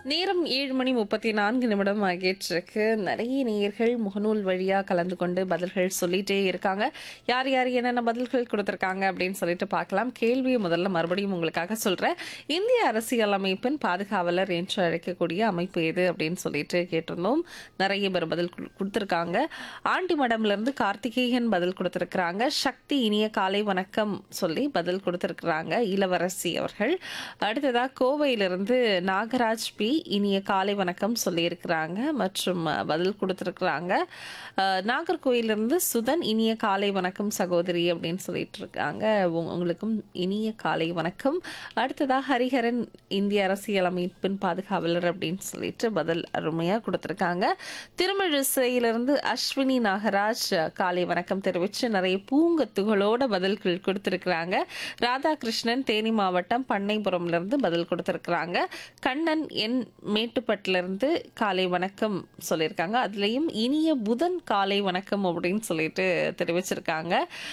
நேரம் ஏழு மணி முப்பத்தி நான்கு நிமிடம் ஆகிட்டிருக்கு நிறைய நேயர்கள் முகநூல் வழியா கலந்து கொண்டு பதில்கள் சொல்லிட்டே இருக்காங்க யார் யார் என்னென்ன பதில்கள் கொடுத்துருக்காங்க அப்படின்னு சொல்லிட்டு பார்க்கலாம் கேள்வியை முதல்ல மறுபடியும் உங்களுக்காக சொல்றேன் இந்திய அரசியலமைப்பின் பாதுகாவலர் என்று அழைக்கக்கூடிய அமைப்பு எது அப்படின்னு சொல்லிட்டு கேட்டிருந்தோம் நிறைய பேர் பதில் கு- கொடுத்திருக்காங்க ஆண்டிமடம்ல இருந்து கார்த்திகேயன் பதில் கொடுத்திருக்கிறாங்க சக்தி இனிய காலை வணக்கம் சொல்லி பதில் கொடுத்திருக்கிறாங்க இளவரசி அவர்கள் அடுத்ததா கோவையிலிருந்து நாகராஜ் பி இனிய காலை வணக்கம் சொல்லியிருக்கிறாங்க மற்றும் அஹ், பதில் கொடுத்திருக்கிறாங்க அஹ், நாகர்கோயிலிருந்து சுதன் இனிய காலை வணக்கம் சகோதரி அப்படின்னு சொல்லிட்டு இருக்காங்க உங்க- உங்களுக்கும் இனிய காலை வணக்கம் அடுத்ததா ஹரிஹரன் இந்திய அரசியலமைப்பின் பாதுகாவலர் அப்படின்னு சொல்லிட்டு பதில் அருமையா கொடுத்திருக்காங்க திருமிழிசையிலிருந்து அஸ்வினி நாகராஜ் அஹ், காலை வணக்கம் தெரிவிச்சு நிறைய பூங்கத்துகளோட பதில்கள் கொடுத்திருக்கிறாங்க ராதாகிருஷ்ணன் தேனி மாவட்டம் பண்ணைபுரம்ல இருந்து பதில் கொடுத்திருக்கிறாங்க கண்ணன் என் மேட்டுப்பட்டுல இருந்து காலை வணக்கம் சொல்லியிருக்காங்க அதுலயும் இனிய புதன் காலை வணக்கம் அப்படின்னு சொல்லிட்டு தெரிவிச்சிருக்காங்க